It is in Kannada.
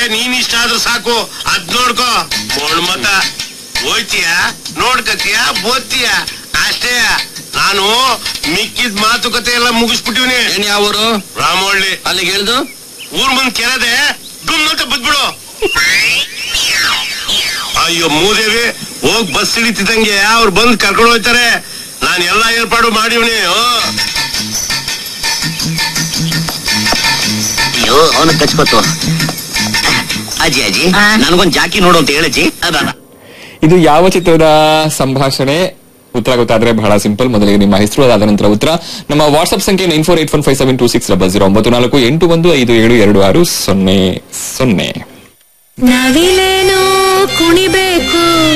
ನೀನ್ ಇಷ್ಟ ಆದ್ರೂ ಸಾಕು ಅದ್ ನೋಡ್ಕೋ ಮತ ಹೋಯ್ತೀಯ ನೋಡ್ಕತೀಯ ಬೋತ್ತೀಯ ಅಷ್ಟೇ ನಾನು ಮಿಕ್ಕಿದ ಮಾತುಕತೆ ಎಲ್ಲ ಮುಗಿಸ್ಬಿಟ್ಟಿವ್ನಿ ಏನ್ ಯಾವ ಊರು ರಾಮವಳ್ಳಿ ಅಲ್ಲಿಗೆ ಇಳ್ದು ಊರ್ ಮುಂದ್ ಕೆರದೆ ಡುಮ್ ಅಂತ ಬದ್ಬಿಡು ಅಯ್ಯೋ ಮೂದೇವಿ ಹೋಗ್ ಬಸ್ ಇಳಿತಿದ್ದಂಗೆ ಅವ್ರು ಬಂದ್ ಕರ್ಕೊಂಡು ಹೋಗ್ತಾರೆ ನಾನ್ ಎಲ್ಲಾ ಏರ್ಪಾಡು ಮಾಡಿವ್ನಿ ಹ್ಮ್. ಅಯ್ಯೋ ಅವನು ಕಚ್ಕೊತು ಅಜ್ಜಿ ಅಜ್ಜಿ ಆ? ನನ್ಗೊಂದ್ ಜಾಕಿ ನೋಡು ಅಂತ ಹೇಳಜ್ಜಿ ಅದ ಇದು ಯಾವ ಚಿತ್ರದ ಸಂಭಾಷಣೆ ಉತ್ತರ ಗೊತ್ತಾದ್ರೆ ಬಹಳ ಸಿಂಪಲ್ ಮೊದಲಿಗೆ ನಿಮ್ಮ ಹೆಸರು ಅದಾದ ನಂತರ ಉತ್ತರ ನಮ್ಮ ವಾಟ್ಸ್ಆಪ್ ಸಂಖ್ಯೆ nine four eight one five seven two six double zero ಒಂಬತ್ತು ನಾಲ್ಕು ಎಂಟು ಒಂದು ಐದು ಏಳು ಎರಡು ಆರು ಸೊನ್ನೆ ಸೊನ್ನೆ ನವಿಲೇನೋ ಕುಣಿಬೇಕು